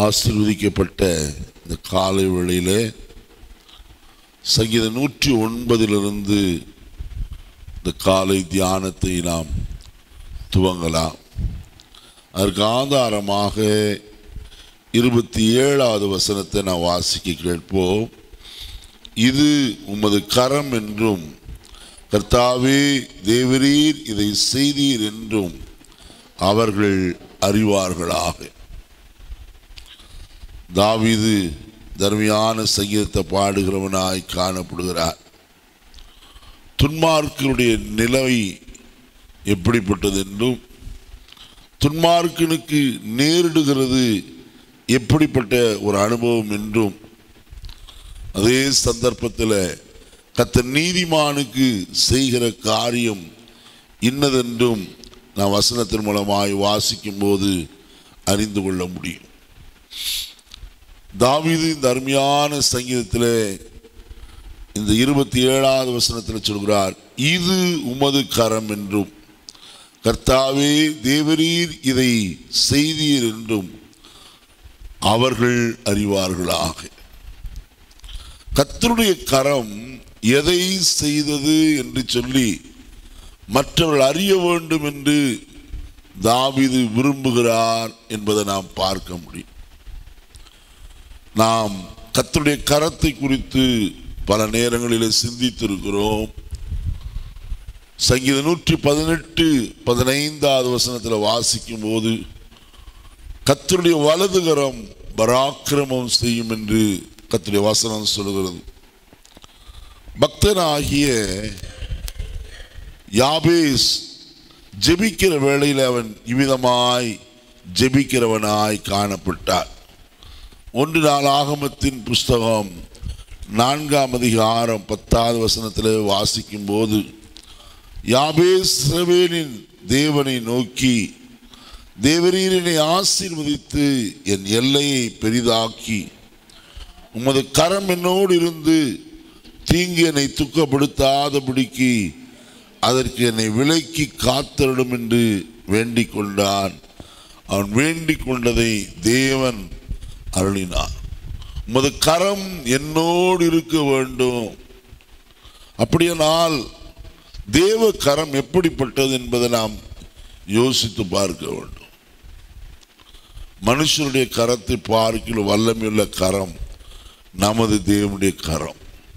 ஆசீர்வதிக்கப்பட்ட இந்த காலை வேளையிலே சங்கீதம் நூற்றி ஒன்பதிலிருந்து இந்த காலை தியானத்தை நாம் துவங்கலாம் அதற்கு ஆதாரமாக இருபத்தி ஏழாவது வசனத்தை நான் வாசிக்க கேட்போம் இது உமது கரம் என்றும் கர்த்தாவே தேவரீர் இதை செய்தீர் என்றும் அவர்கள் அறிவார்களாக தாவீது தர்மியான சங்கீதத்தை பாடுகிறவனாய் காணப்படுகிறார் துன்மார்க்கனுடைய நிலை எப்படிப்பட்டது என்றும் துன்மார்க்கனுக்கு நேரிடுகிறது எப்படிப்பட்ட ஒரு அனுபவம் என்றும் அதே சந்தர்ப்பத்தில் கத்த நீதிமானுக்கு செய்கிற காரியம் இன்னதென்றும் நான் வசனத்தின் மூலமாய் வாசிக்கும் போது அறிந்து கொள்ள முடியும் தாவீது இந்த அருமையான சங்கீதத்தில் இந்த இருபத்தி ஏழாவது வசனத்தில் சொல்கிறார் இது உமது கரம் என்றும் கர்த்தாவே தேவரீர் இதை செய்தீர் என்றும் அவர்கள் அறிவார்களாக கர்த்தருடைய கரம் எதை செய்தது என்று சொல்லி மற்றவர்கள் அறிய வேண்டும் என்று தாவீது விரும்புகிறார் என்பதை நாம் பார்க்க முடியும் நாம் கர்த்தருடைய கரத்தை குறித்து பல நேரங்களில் சிந்தித்திருக்கிறோம் சங்கீத நூற்றி பதினெட்டு பதினைந்தாவது வசனத்தில் வாசிக்கும் போது கத்தருடைய வலதுகரம் பராக்கிரமம் செய்யும் என்று கத்தருடைய வசனம் சொல்கிறது பக்தனாகிய யாபேஸ் ஜெபிக்கிற வேளையில் அவன் இவ்விதமாய் ஜெபிக்கிறவனாய் காணப்பட்டார் ஒன்று நாள் ஆகமத்தின் புஸ்தகம் நான்காம் அதிகாரம் பத்தாவது வசனத்தில் வாசிக்கும் போது யாபேஸ்ரவேலின் தேவனை நோக்கி தேவரீரனை ஆசீர்வதித்து என் எல்லையை பெரிதாக்கி உமது கரம் என்னோடு இருந்து தீங்கு என்னை துக்கப்படுத்தாதபடிக்கு அதற்கு என்னை விலக்கி காத்தருடும் என்று வேண்டிக் கொண்டான் அவன் வேண்டிக் கொண்டதை தேவன் அருளினார் உமது கரம் என்னோடு இருக்க வேண்டும் அப்படியானால் தேவ கரம் எப்படிப்பட்டது என்பதை நாம் யோசித்து பார்க்க வேண்டும் மனுஷனுடைய கரத்தை பார்க்கிற வல்லமையுள்ள கரம் நமது தேவனுடைய கரம்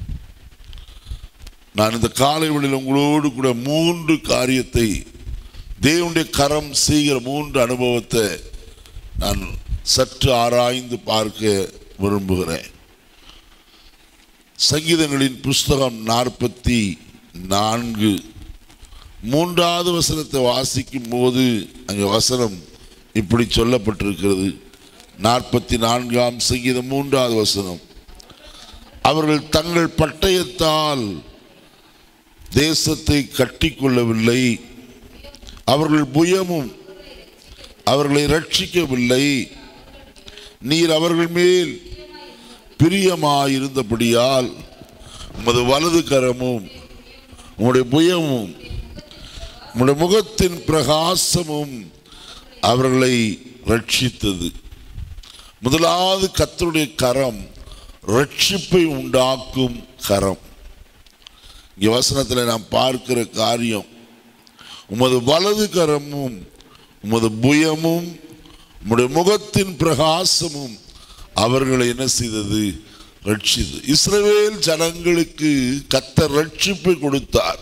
நான் இந்த காலை வேளையில் உங்களோடு கூட மூன்று காரியத்தை தேவனுடைய கரம் செய்கிற மூன்று அனுபவத்தை நான் சற்று ஆராய்ந்து பார்க்க விரும்புகிறேன் சங்கீதங்களின் புஸ்தகம் நாற்பத்தி நான்கு மூன்றாவது வசனத்தை வாசிக்கும் போது அங்கே வசனம் இப்படி சொல்லப்பட்டிருக்கிறது நாற்பத்தி நான்காம் சங்கீதம் மூன்றாவது வசனம் அவர்கள் தங்கள் பட்டயத்தால் தேசத்தை கட்டிக்கொள்ளவில்லை அவர்கள் புயமும் அவர்களை ரட்சிக்கவில்லை நீர் அவர்கள் மேல் பிரியமாயிருந்தபடியால் உமது வலது கரமும் உம்முடைய புயமும் உம்முடைய முகத்தின் பிரகாசமும் அவர்களை ரட்சித்தது முதலாவது கத்தருடைய கரம் ரட்சிப்பை உண்டாக்கும் கரம் இங்கே வசனத்தில் நாம் பார்க்கிற காரியம் உமது வலது கரமும் உமது புயமும் உம்முடைய முகத்தின் பிரகாசமும் அவர்களை என்ன செய்தது ரட்சிது இஸ்ரவேல் ஜனங்களுக்கு கத்த ரட்சிப்பை கொடுத்தார்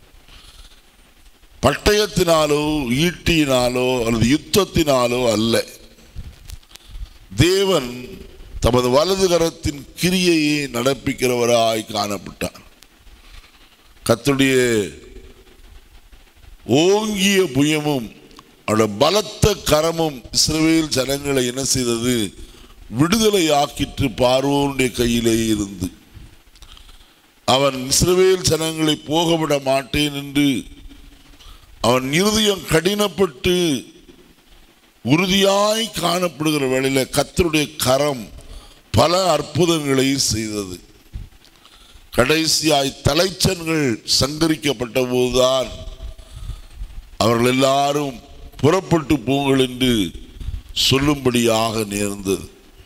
பட்டயத்தினாலோ ஈட்டியினாலோ அல்லது யுத்தத்தினாலோ அல்ல தேவன் தமது வலது கரத்தின் கிரியையை நடப்பிக்கிறவராய் காணப்பட்டார் கத்துடைய ஓங்கிய புயமும் அவருடைய பலத்த கரமும் இஸ்ரவேல் ஜனங்களை என்ன செய்தது விடுதலை ஆக்கிற்று பார்வோனுடைய கையிலே இருந்து அவன் இஸ்ரவேல் ஜனங்களை போகவிட மாட்டேன் என்று அவன் இருதயம் கடினப்பட்டு உறுதியாய் காணப்படுகிற வேளையில கத்தருடைய கரம் பல அற்புதங்களை செய்தது கடைசியாய் தலைச்சன்கள் சங்கரிக்கப்பட்ட போதுதான் அவர்கள் எல்லாரும் புறப்பட்டு போங்கள் என்று சொல்லும்படியாக நேர்ந்தது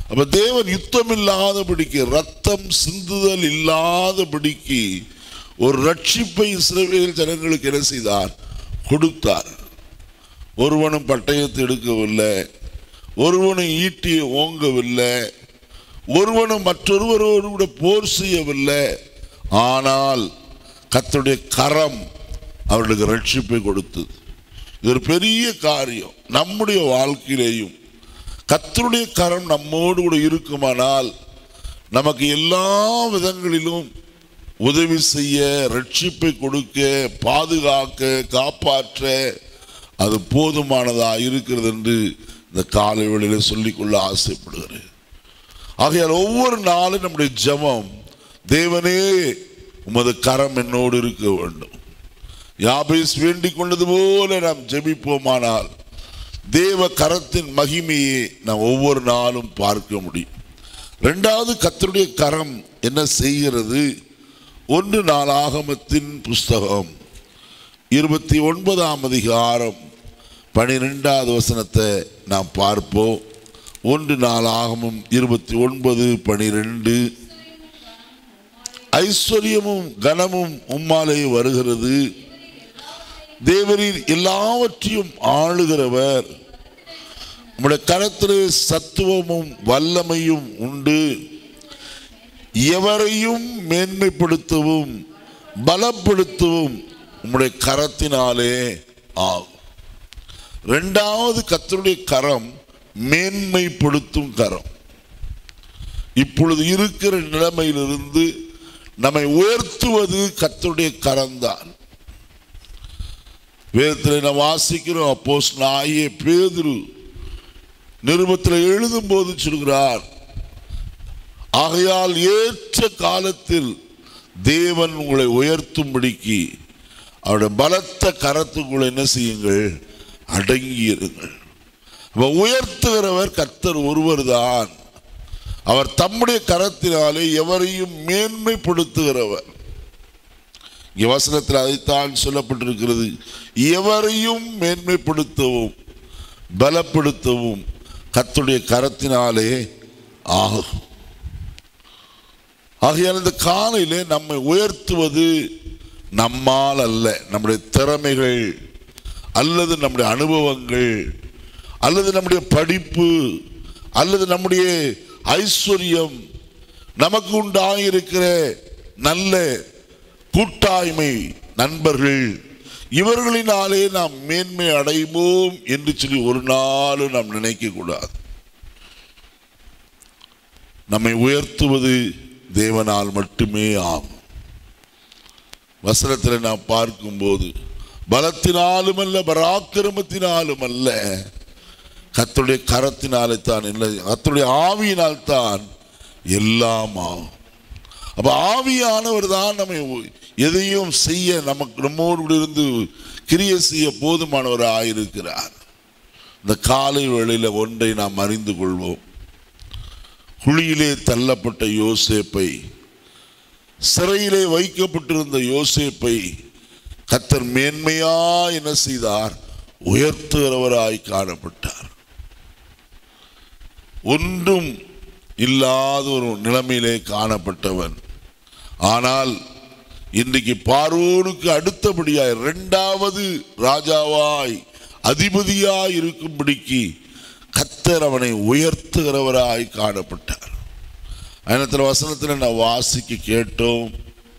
அப்ப தேவன் யுத்தம் இல்லாதபடிக்கு ரத்தம் சிந்துதல் இல்லாதபடிக்கு ஒரு ரட்சிப்பை இஸ்ரவேல் ஜனங்களுக்கு என்ன செய்தார் கொடுத்தார் ஒருவனும் பட்டயத்தை எடுக்கவில்லை ஒருவனும் ஈட்டியை ஓங்கவில்லை ஒருவனும் மற்றொருவரோடு கூட போர் செய்யவில்லை ஆனால் கர்த்தருடைய கரம் அவர்களுக்கு ரட்சிப்பை கொடுத்தது இது ஒரு பெரிய காரியம் நம்முடைய வாழ்க்கையிலேயும் கர்த்தருடைய கரம் நம்மோடு கூட இருக்குமானால் நமக்கு எல்லா விதங்களிலும் உதவி செய்ய ரட்சிப்பை கொடுக்க பாதுகாக்க காப்பாற்ற அது போதுமானதா இருக்கிறது என்று இந்த காலை வேளையில சொல்லிக்கொள்ள ஆசைப்படுகிறேன் ஆகையால் ஒவ்வொரு நாளும் நம்முடைய ஜெபம் தேவனே உமது கரம் என்னோடு இருக்க வேண்டும் யாபேஸ் வேண்டிக் கொண்டது போல நாம் ஜெபிப்போமானால் தேவ கரத்தின் மகிமையை நாம் ஒவ்வொரு நாளும் பார்க்க முடியும் ரெண்டாவது கர்த்தருடைய கரம் என்ன செய்கிறது ஒன்று நாளாகமத்தின் புஸ்தகம் இருபத்தி ஒன்பதாம் அதிகாரம் பனிரெண்டாவது வசனத்தை நாம் பார்ப்போம் ஒன்று நாளாகமும் இருபத்தி ஒன்பது பனிரெண்டு ஐஸ்வர்யமும் கனமும் உம்மாலே வருகிறது தேவரின் எல்லாவற்றையும் ஆளுகிறவர் உம்முடைய கரத்திலே சத்துவமும் வல்லமையும் உண்டு எவரையும் மேன்மைப்படுத்தவும் பலப்படுத்தவும் உம்முடைய கரத்தினாலே ஆகும் ரெண்டாவது கர்த்தருடைய கரம் மேன்மைப்படுத்தும் கரம் இப்பொழுது இருக்கிற நிலைமையிலிருந்து நம்மை உயர்த்துவது கர்த்தருடைய கரம்தான் வேதத்தில் நான் வாசிக்கிறோம் அப்போஸ் ஆகிய பேதுரு நிருபத்தில் எழுதும் போது சொல்கிறார் ஆகையால் ஏற்ற காலத்தில் தேவன் உங்களை உயர்த்தும்படிக்கு அவருடைய பலத்த கரத்துக்குள்ள என்ன செய்யுங்கள் அடங்கி இருங்கள் அப்ப உயர்த்துகிறவர் கர்த்தர் ஒருவர் தான் அவர் தம்முடைய கரத்தினாலே எவரையும் மேன்மைப்படுத்துகிறவர் இங்க வசனத்தில் அதைத்தான் சொல்லப்பட்டிருக்கிறது எவரையும் மேன்மைப்படுத்தவும் பலப்படுத்தவும் கர்த்தருடைய கரத்தினாலே ஆகும் ஆகையால் இந்த காலையிலே நம்மை உயர்த்துவது நம்மால் அல்ல நம்முடைய திறமைகள் அல்லது நம்முடைய அனுபவங்கள் அல்லது நம்முடைய படிப்பு அல்லது நம்முடைய ஐஸ்வர்யம் நமக்கு உண்டாயிருக்கிற நல்ல கூட்டாய்மை நண்பர்கள் இவர்களினாலே நாம் மேன்மை அடைவோம் என்று சொல்லி ஒரு நாளும் நாம் நினைக்க கூடாது நம்மை உயர்த்துவது தேவனால் மட்டுமே ஆகும் வசனத்தில் நாம் பார்க்கும்போது பலத்தினாலும் அல்ல பராக்கிரமத்தினாலும் அல்ல கர்த்தருடைய கரத்தினாலே தான் இல்லை கர்த்தருடைய ஆவியினால் தான் எல்லாம் ஆகும் அப்ப ஆவியானவர் தான் நம்மை எதையும் செய்ய நமக்கு நம்மோடு கூட இருந்து கிரிய செய்ய போதுமானவராக இருக்கிறார் இந்த காலை வேளையில ஒன்றை நாம் அறிந்து கொள்வோம் குழியிலே தள்ளப்பட்ட யோசேப்பை சிறையிலே வைக்கப்பட்டிருந்த யோசேப்பை கத்தர் மேன்மையா என்ன செய்தார் உயர்த்துகிறவராய் காணப்பட்டார் ஒன்றும் இல்லாத ஒரு நிலைமையிலே காணப்பட்டவன் ஆனால் இன்றைக்கு பார்வோனுக்கு அடுத்தபடியாய் இரண்டாவது ராஜாவாய் அதிபதியாய் இருக்கும்படிக்கு கத்தர் அவனை உயர்த்துகிறவராய் காணப்பட்டார் அதனத்தில் வசனத்தில் நான் வாசிக்க கேட்டோம்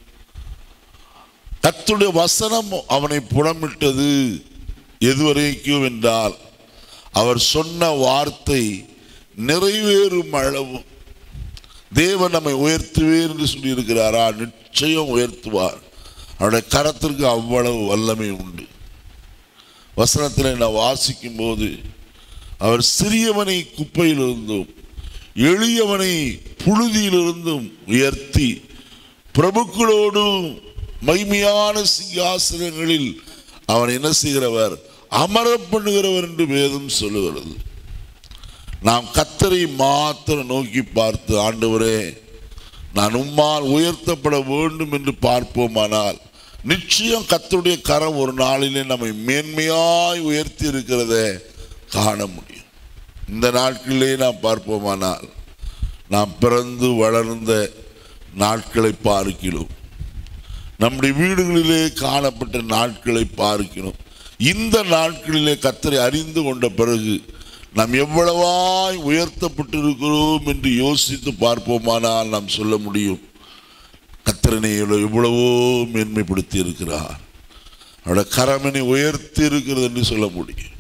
கத்துடைய வசனம் அவனை புடமிட்டது எதுவரைக்கும் என்றால் அவர் சொன்ன வார்த்தை நிறைவேறும் அளவு தேவன் நம்மை உயர்த்துவேர் என்று சொல்லியிருக்கிறாரா நிச்சயம் உயர்த்துவார் அவருடைய கரத்திற்கு அவ்வளவு வல்லமை உண்டு வசனத்தில் நான் வாசிக்கும் போது அவர் சிறியவனை குப்பையிலிருந்தும் எளியவனை புழுதியிலிருந்தும் உயர்த்தி பிரபுக்களோடும் மகிமையான சிங்காசனங்களில் அவன் என்ன செய்கிறவர் அமர பண்ணுகிறவர் என்று வேதம் சொல்லுகிறது நாம் கத்தரை மாத்திரம் நோக்கி பார்த்து ஆண்டவரே நான் உம்மால் உயர்த்தப்பட வேண்டும் என்று பார்ப்போமானால் நிச்சயம் கத்தருடைய கரம் ஒரு நாளிலே நம்மை மேன்மையாய் உயர்த்தி இருக்கிறத காண முடியும் இந்த நாட்களிலே நாம் பார்ப்போமானால் நாம் பிறந்து வளர்ந்த நாட்களை பார்க்கிறோம் நம்முடைய வீடுகளிலே காணப்பட்ட நாட்களை பார்க்கிறோம் இந்த நாட்களிலே கத்தரை அறிந்து கொண்ட பிறகு நாம் எவ்வளவாய் உயர்த்தப்பட்டிருக்கிறோம் என்று யோசித்து பார்ப்போமானால் நாம் சொல்ல முடியும் கத்தரனை எவ்வளவோ மேன்மைப்படுத்தி இருக்கிறார் அவருடைய கரமனை உயர்த்தி இருக்கிறது என்று சொல்ல முடியும்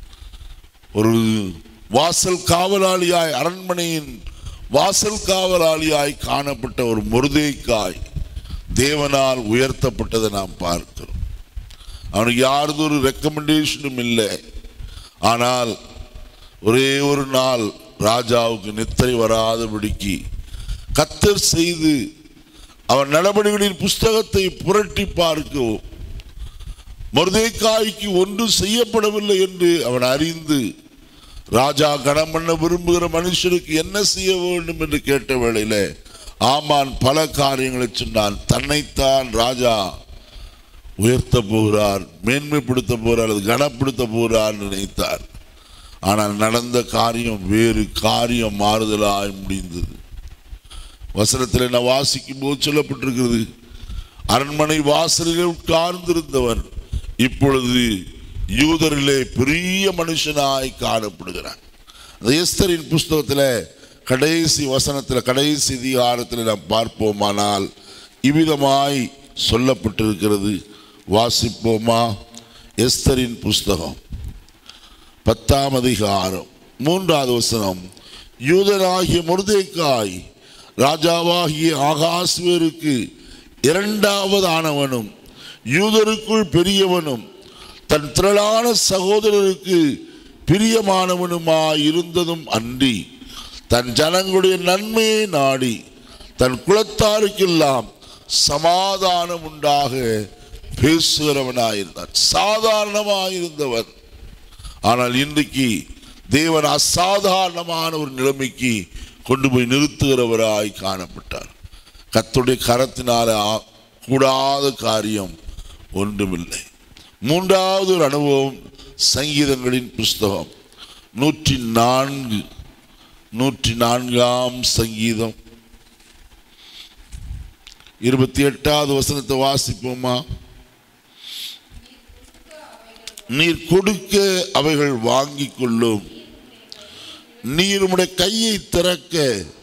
ஒரு வாசல் காவலாளியாய் அரண்மனையின் வாசல் காவலாளியாய் காணப்பட்ட ஒரு முருதைக்காய் தேவனால் உயர்த்தப்பட்டதை நாம் பார்க்கிறோம் அவனுக்கு யாரது ஒரு ரெக்கமெண்டேஷனும் இல்லை ஆனால் ஒரே ஒரு நாள் ராஜாவுக்கு நித்திரை வராதபடிக்கு கத்தர் செய்து அவன் நடவடிக்கைகளின் புஸ்தகத்தை புரட்டி பார்க்கவும் மொர்தேக்காய்க்கு ஒன்றும் செய்யப்படவில்லை என்று அவன் அறிந்து ராஜா கனம் பண்ண விரும்புகிற மனுஷனுக்கு என்ன செய்ய வேண்டும் என்று கேட்ட வேளையில ஆமான் பல காரியங்களை சொன்னான் தன்னைத்தான் ராஜா உயர்த்த போகிறார் மேன்மைப்படுத்த போகிறார் அல்லது கனப்படுத்த போகிறார் நினைத்தார் ஆனால் நடந்த காரியம் வேறு காரியம் மாறுதலாய் முடிந்தது வசனத்தில் நான் வாசிக்கும் போது சொல்லப்பட்டிருக்கிறது அரண்மனை வாசலில் உட்கார்ந்திருந்தவன் இப்பொழுது யூதரிலே பெரிய மனுஷனாய் காணப்படுகிறான் அந்த எஸ்தரின் புஸ்தகத்தில் கடைசி வசனத்தில் கடைசி அதிகாரத்தில் நாம் பார்ப்போமானால் இவ்விதமாய் சொல்லப்பட்டிருக்கிறது வாசிப்போமா எஸ்தரின் புஸ்தகம் பத்தாம் அதிகாரம் மூன்றாவது வசனம் யூதனாகிய முருதைக்காய் ராஜாவாகிய ஆகாஸ்வேருக்கு இரண்டாவது ஆனவனும் யூதருக்குள் பெரியவனும் தன் திரளான சகோதரருக்கு பிரியமானவனுமாய் இருந்ததும் அன்றி தன் ஜனங்களுடைய நன்மையை நாடி தன் குலத்தாருக்கெல்லாம் சமாதானம் உண்டாக பேசுகிறவனாயிருந்தான் சாதாரணமாயிருந்தவன் ஆனால் இன்றைக்கு தேவன் அசாதாரணமான ஒரு நிலைமைக்கு கொண்டு போய் நிறுத்துகிறவராய் காணப்பட்டார் கத்துடைய கரத்தினால ஆ- கூடாத காரியம் ஒன்றுமில்லை மூன்றாவது ஒரு அனுபவம் சங்கீதங்களின் புஸ்தகம் நூற்றி நான்கு நூற்றி நான்காம் சங்கீதம் இருபத்தி எட்டாவது வசனத்தை வாசிப்போமா நீர் கொடுக்க அவைகள் வாங்கிக் கொள்ளும் நீர் உம்முடைய கையை திறக்க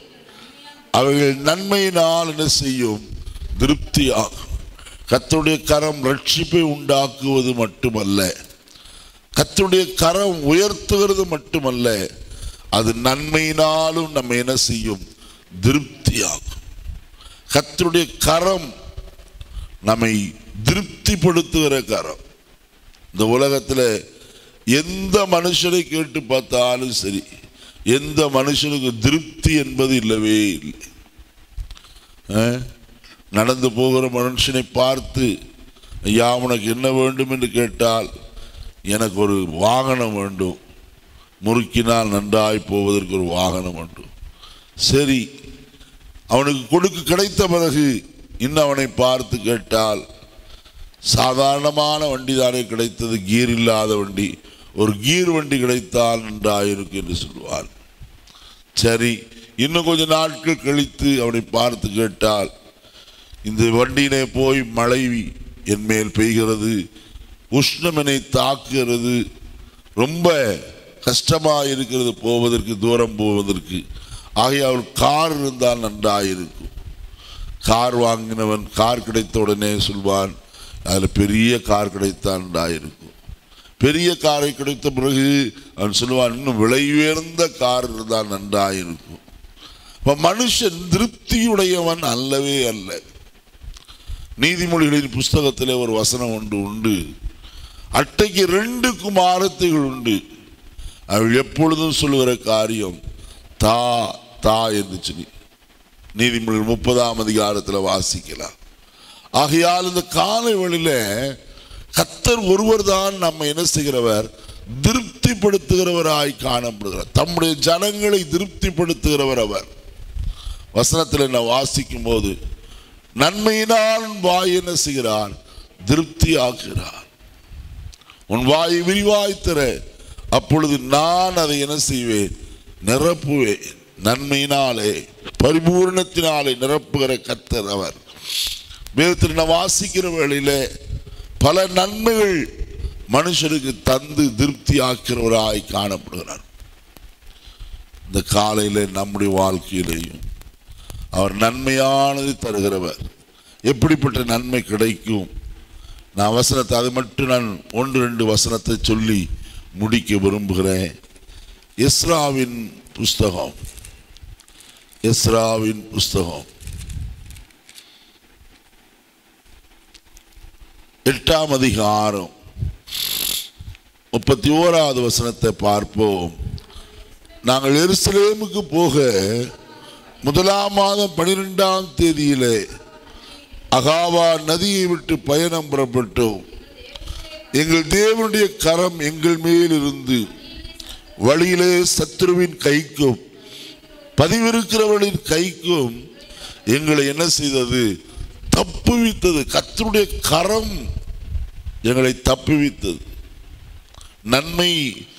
அவைகள் நன்மையினால் என்ன செய்யும் திருப்தியாகும் கர்த்தருடைய கரம் ரட்சிப்பை உண்டாக்குவது மட்டுமல்ல கர்த்தருடைய கரம் உயர்த்துகிறது மட்டுமல்ல அது நன்மையினாலும் நம்ம என்ன செய்யும் திருப்தியாகும் கர்த்தருடைய கரம் நம்மை திருப்திப்படுத்துகிற கரம் இந்த உலகத்தில் எந்த மனுஷனை கேட்டு பார்த்தாலும் சரி எந்த மனுஷனுக்கு திருப்தி என்பது இல்லவே இல்லை அஹ், நடந்து போகிற மனுஷனை பார்த்து ஐயா உனக்கு என்ன வேண்டும் என்று கேட்டால் எனக்கு ஒரு வாகனம் வேண்டும் முறுக்கினால் நன்றாய் போவதற்கு ஒரு வாகனம் வேண்டும் சரி அவனுக்கு கொடுக்க கிடைத்த பிறகு இன்னும் அவனை பார்த்து கேட்டால் சாதாரணமான வண்டி தானே கிடைத்தது கீர் இல்லாத வண்டி ஒரு கீர் வண்டி கிடைத்தால் நன்றாயிருக்கும் என்று சொல்வார் சரி இன்னும் கொஞ்ச நாட்கள் கழித்து அவனை பார்த்து கேட்டால் இந்த வண்டியிலே போய் மழை என் மேல் பெய்கிறது உஷ்ணம் என்னை தாக்குகிறது ரொம்ப கஷ்டமாக இருக்கிறது போவதற்கு தூரம் போவதற்கு ஆகையால் கார் இருந்தால் நன்றாயிருக்கும் கார் வாங்கினவன் கார் கிடைத்த உடனே சொல்வான் அதில் பெரிய கார் கிடைத்தால் நன்றாயிருக்கும் பெரிய காரை கிடைத்த பிறகு அவன் சொல்லுவான் இன்னும் விலை உயர்ந்த கார் இருந்தால் நன்றாயிருக்கும் அப்ப மனுஷன் திருப்தியுடையவன் அல்லவே அல்ல நீதிமொழிகளின் புஸ்தகத்திலே ஒரு வசனம் ஒன்று உண்டு அட்டைக்கு ரெண்டு குமாரத்தைகள் உண்டு அவள் எப்பொழுதும் சொல்லுகிற காரியம் தா தா என்று சொல்லி நீதிமொழி முப்பதாம் அதிகாரத்தில் வாசிக்கலாம் ஆகையால் இந்த காலை வழியில கத்தர் ஒருவர் தான் நம்ம என்ன செய்கிறவர் திருப்திப்படுத்துகிறவராய் காணப்படுகிறார் தம்முடைய ஜனங்களை திருப்திப்படுத்துகிறவர் அவர் வசனத்தில் என்ன வாசிக்கும் போது நன்மையினால் உன் வாய் என்ன செய்கிறார் திருப்தி ஆக்குகிறார் உன் வாய் விரிவாய் திற அப்பொழுது நான் அதை என்ன செய்வேன் நிரப்புவேன் நன்மையினாலே பரிபூர்ணத்தினாலே நிரப்புகிற கர்த்தர் அவர் வேதத்தில் நான் வாசிக்கிற வேளையிலே பல நன்மைகள் மனுஷனுக்கு தந்து திருப்தி ஆக்கிறவராய் காணப்படுகிறார் இந்த காலையில நம்முடைய வாழ்க்கையிலேயும் அவர் நன்மையானது தருகிறவர் எப்படிப்பட்ட நன்மை கிடைக்கும் நான் வசனத்தை அது மட்டும் நான் ஒன்று ரெண்டு வசனத்தை சொல்லி முடிக்க விரும்புகிறேன் எஸ்ராவின் புஸ்தகம் எஸ்ராவின் புஸ்தகம் எட்டாம் அதிகாரம் முப்பத்தி ஓராவது வசனத்தை பார்ப்போம் நாங்கள் எருசலேமுக்கு போக முதலாம் மாதம் பனிரெண்டாம் தேதியிலே அகாவா நதியை விட்டு பயணம் புறப்பட்டோம் எங்கள் தேவனுடைய கரம் எங்கள் மேல் இருந்து வழியிலே சத்ருவின் கைக்கும் பதிவிருக்கிறவர்களின் கைக்கும் எங்களை என்ன செய்தது தப்புவித்தது கர்த்தருடைய கரம் எங்களை தப்புவித்தது நன்மை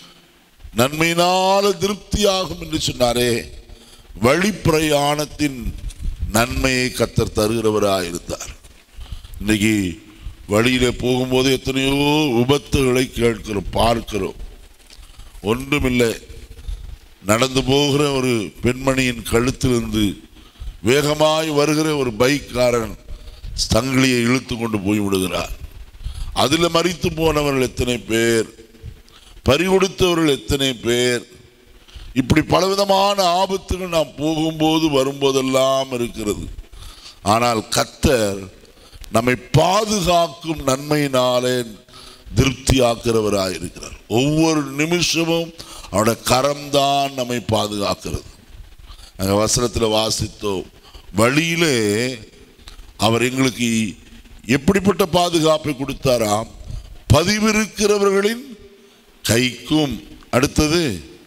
நன்மையினால திருப்தியாகும் என்று சொன்னாரே வழி பிரயாணத்தின் நன்மையை கத்தர் தருகிறவராயிருந்தார் இன்னைக்கு வழியில போகும்போது எத்தனையோ விபத்துகளை கேட்கிறோம் பார்க்கிறோம் ஒன்றுமில்லை நடந்து போகிற ஒரு பெண்மணியின் கழுத்திலிருந்து வேகமாய் வருகிற ஒரு பைக்காரன் சங்கிலியை இழுத்து கொண்டு போய் விடுகிறார் அதில் மறித்து போனவர்கள் எத்தனை பேர் பறிகொடுத்தவர்கள் எத்தனை பேர் இப்படி பலவிதமான ஆபத்துகள் நாம் போகும்போது வரும்போதெல்லாம் இருக்கிறது ஆனால் கத்தர் நம்மை பாதுகாக்கும் நன்மையினாலே திருப்தியாக்குறவராயிருக்கிறார் ஒவ்வொரு நிமிஷமும் அவருடைய கரம்தான் நம்மை பாதுகாக்கிறது அங்க வசனத்தில் வாசித்தோம் வழியிலே அவர் எங்களுக்கு எப்படிப்பட்ட பாதுகாப்பை கொடுத்தாராம் பதிவிருக்கிறவர்களின் கைக்கும் அடுத்தது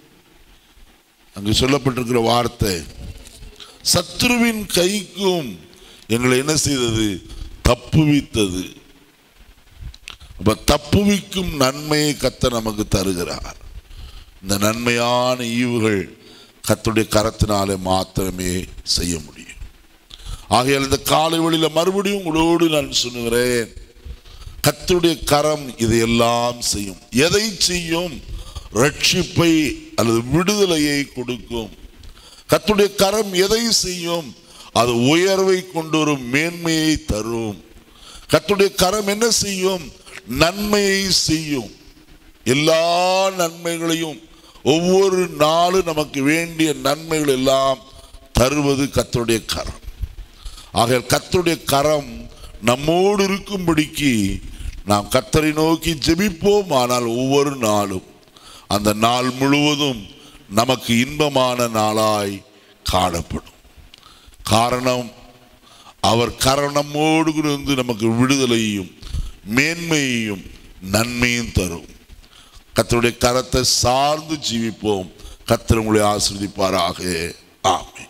அங்கு சொல்லப்பட்டிருக்கிற வார்த்தை சத்ருவின் கைக்கும் எங்களை என்ன செய்தது தப்புவித்தது அப்ப தப்புவிக்கும் நன்மையை கத்த நமக்கு தருகிறார் இந்த நன்மையான ஈவுகள் கத்துடைய கரத்தினாலே மாத்திரமே செய்ய முடியும் ஆகையால் இந்த காலை வழியில மறுபடியும் உங்களோடு நான் சொல்லுகிறேன் கர்த்தருடைய கரம் இதையெல்லாம் செய்யும் எதை செய்யும் ரட்சிப்பை அல்லது விடுதலையை கொடுக்கும் கர்த்தருடைய கரம் எதை செய்யும் அது உயர்வை கொண்டு வரும் மேன்மையை தரும் கர்த்தருடைய கரம் என்ன செய்யும் நன்மையை செய்யும் எல்லா நன்மைகளையும் ஒவ்வொரு நாளும் நமக்கு வேண்டிய நன்மைகள் எல்லாம் தருவது கர்த்தருடைய கரம் ஆக கர்த்தருடைய கரம் நம்மோடு இருக்கும்படிக்கு நாம் கர்த்தரை நோக்கி ஜெபிப்போம் ஆனால் ஒவ்வொரு நாளும் அந்த நாள் முழுவதும் நமக்கு இன்பமான நாளாய் காணப்படும் காரணம் அவர் கரணமோடு இருந்து நமக்கு விடுதலையும் மேன்மையையும் நன்மையும் தரும் கர்த்தருடைய கரத்தை சார்ந்து ஜீவிப்போம் கர்த்தர் உங்களை ஆசிர்வதிப்பாராக ஆமென்